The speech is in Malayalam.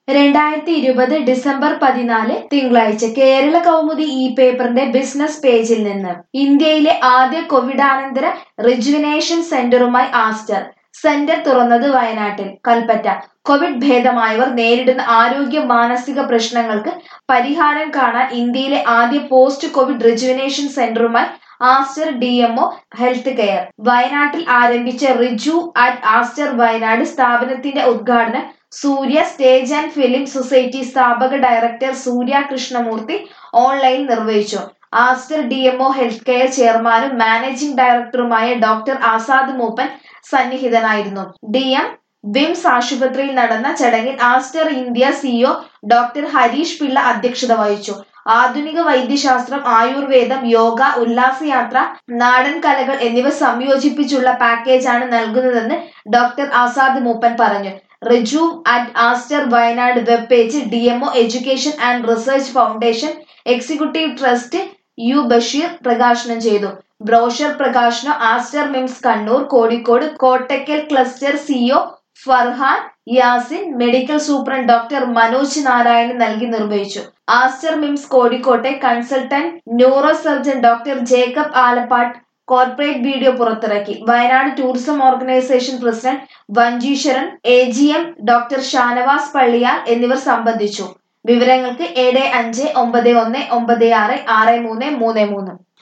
രണ്ടായിരത്തി ഇരുപത് ഡിസംബർ പതിനാല് തിങ്കളാഴ്ച കേരള കൗമുദി ഈ പേപ്പറിന്റെ ബിസിനസ് പേജിൽ നിന്ന് ഇന്ത്യയിലെ ആദ്യ കോവിഡാനന്തര റിജുവിനേഷൻ സെന്ററുമായി ആസ്റ്റർ സെന്റർ തുറന്നത് വയനാട്ടിൽ കൽപ്പറ്റ കോവിഡ് ഭേദമായവർ നേരിടുന്ന ആരോഗ്യ മാനസിക പ്രശ്നങ്ങൾക്ക് പരിഹാരം കാണാൻ ഇന്ത്യയിലെ ആദ്യ പോസ്റ്റ് കോവിഡ് റിജുവിനേഷൻ സെന്ററുമായി Aster D M health care വയനാട്ടിൽ ആരംഭിച്ച റിജു അറ്റ് ആസ്റ്റർ വയനാട് സ്ഥാപനത്തിന്റെ ഉദ്ഘാടനം Surya stage and film society സ്ഥാപക ഡയറക്ടർ സൂര്യ കൃഷ്ണമൂർത്തി ഓൺലൈൻ നിർവഹിച്ചു Aster D M health care ചെയർമാനും മാനേജിംഗ് ഡയറക്ടറുമായ ഡോക്ടർ ആസാദ് മൂപ്പൻ സന്നിഹിതനായിരുന്നു ഡി എം വിംസ് ആശുപത്രിയിൽ നടന്ന ചടങ്ങിൽ Aster India CEO doctor Harish Pillai അധ്യക്ഷത വഹിച്ചു ആധുനിക വൈദ്യശാസ്ത്രം ആയുർവേദം യോഗ ഉല്ലാസയാത്ര നാടൻ കലകൾ എന്നിവ സംയോജിപ്പിച്ചുള്ള പാക്കേജാണ് നൽകുന്നതെന്ന് ഡോക്ടർ ആസാദ് മൂപ്പൻ പറഞ്ഞു Reju at Aster Wayanad web page D M education and research foundation executive trust U Basheer പ്രകാശനം ചെയ്തു ബ്രോഷർ പ്രകാശനം Aster MIMS Kannur Kozhikode Kottakkal cluster CO Farhan Yasin medical superintendent doctor Manoj Narayanan നൽകി നിർവഹിച്ചു ആസ്റ്റർ മിംസ് കോഴിക്കോട്ടെ consultant neuro surgeon doctor Jacob Alappatt corporate video പുറത്തിറക്കി Wayanad tourism organisation president Vancheeswaran A G M doctor Shanavas Palliyal എന്നിവർ സംബന്ധിച്ചു വിവരങ്ങൾക്ക് ഏഴ് അഞ്ച് ഒമ്പത് ഒന്ന് ഒമ്പത് ആറ് ആറ് മൂന്ന് മൂന്ന് മൂന്ന്